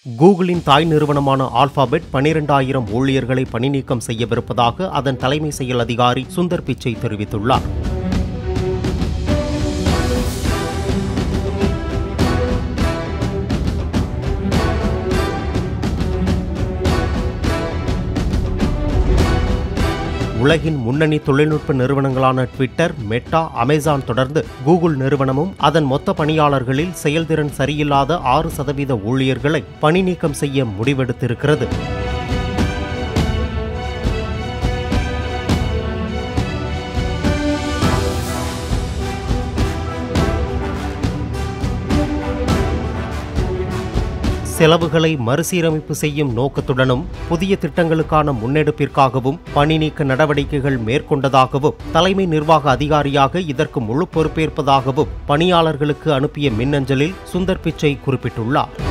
கூகுளின் தாய் நிறுவனமான ஆல்பாபெட் பனிரெண்டாயிரம் ஊழியர்களை பணிநீக்கம் செய்யவிருப்பதாக அதன் தலைமை செயல் அதிகாரி சுந்தர் பிச்சை தெரிவித்துள்ளார் உலகின் முன்னணி தொழில்நுட்ப நிறுவனங்களான ட்விட்டர் மெட்டா அமேசான் தொடர்ந்து கூகுள் நிறுவனமும் அதன் மொத்த பணியாளர்களில் செயல்திறன் சரியில்லாத ஆறு சதவீத ஊழியர்களை பணி நீக்கம் செய்ய முடிவெடுத்திருக்கிறது செலவுகளை மறுசீரமைப்பு செய்யும் நோக்கத்துடனும் புதிய திட்டங்களுக்கான முன்னெடுப்பிற்காகவும் பணி நீக்க நடவடிக்கைகள் மேற்கொண்டதாகவும் தலைமை நிர்வாக அதிகாரியாக இதற்கு முழு பொறுப்பேற்பதாகவும் பணியாளர்களுக்கு அனுப்பிய மின்னஞ்சலில் சுந்தர் பிச்சை குறிப்பிட்டுள்ளார்